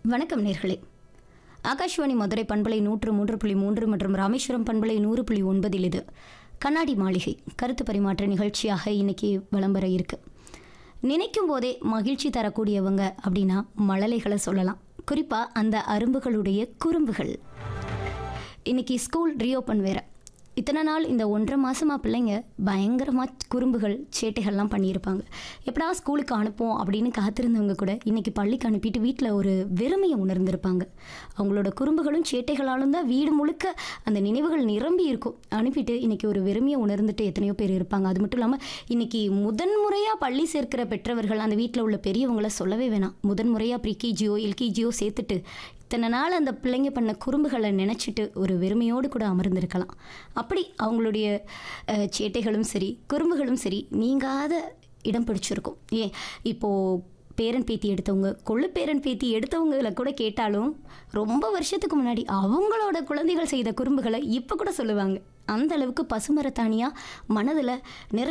வணக்கம் நேர்களே ஆகாஷ்வாணி மதுரை பண்பலை நூற்று மூன்று புள்ளி மூன்று மற்றும் ராமேஸ்வரம் பண்பலை நூறு புள்ளி ஒன்பதில் இது கண்ணாடி மாளிகை கருத்து பரிமாற்ற நிகழ்ச்சியாக இன்னைக்கு விளம்பர இருக்கு நினைக்கும் போதே மகிழ்ச்சி தரக்கூடியவங்க அப்படின்னா மழலைகளை சொல்லலாம் குறிப்பாக அந்த அரும்புகளுடைய குறும்புகள் இன்னைக்கு ஸ்கூல் ரீஓப்பன் வேற இத்தனை நாள் இந்த ஒன்றரை மாசமா பிள்ளைங்க பயங்கரமாக குறும்புகள் சேட்டைகள்லாம் பண்ணியிருப்பாங்க எப்படா ஸ்கூலுக்கு அனுப்போம் அப்படின்னு காத்திருந்தவங்க கூட இன்னைக்கு பள்ளிக்கு அனுப்பிட்டு வீட்டில் ஒரு வெறுமையை உணர்ந்திருப்பாங்க அவங்களோட குறும்புகளும் சேட்டைகளாலும் தான் வீடு முழுக்க அந்த நினைவுகள் நிரம்பி இருக்கும் அனுப்பிட்டு இன்னைக்கு ஒரு வெறுமையை உணர்ந்துட்டு எத்தனையோ பேர் இருப்பாங்க அது மட்டும் இல்லாமல் இன்னைக்கு முதன்முறையாக பள்ளி சேர்க்கிற பெற்றவர்கள் அந்த வீட்டில் உள்ள பெரியவங்கள சொல்லவே வேணாம் முதன்முறையாக ப்ரீகேஜியோ எல்கேஜியோ சேர்த்துட்டு இத்தனை நாள் அந்த பிள்ளைங்க பண்ண குறும்புகளை நினச்சிட்டு ஒரு வெறுமையோடு கூட அமர்ந்திருக்கலாம் அப்படி அவங்களுடைய அஹ், சேட்டைகளும் சரி குறும்புகளும் சரி நீங்காத இடம் பிடிச்சிருக்கும் ஏன் இப்போது பேரன் பேத்தி எடுத்தவங்க கொள்ளு பேரன் பேத்தி எடுத்தவங்கள கூட கேட்டாலும் ரொம்ப வருஷத்துக்கு முன்னாடி அவங்களோட குழந்தைகள் செய்த குறும்புகளை இப்போ கூட சொல்லுவாங்க அந்த அளவுக்கு பசுமரத்தானியாக மனதில் நிற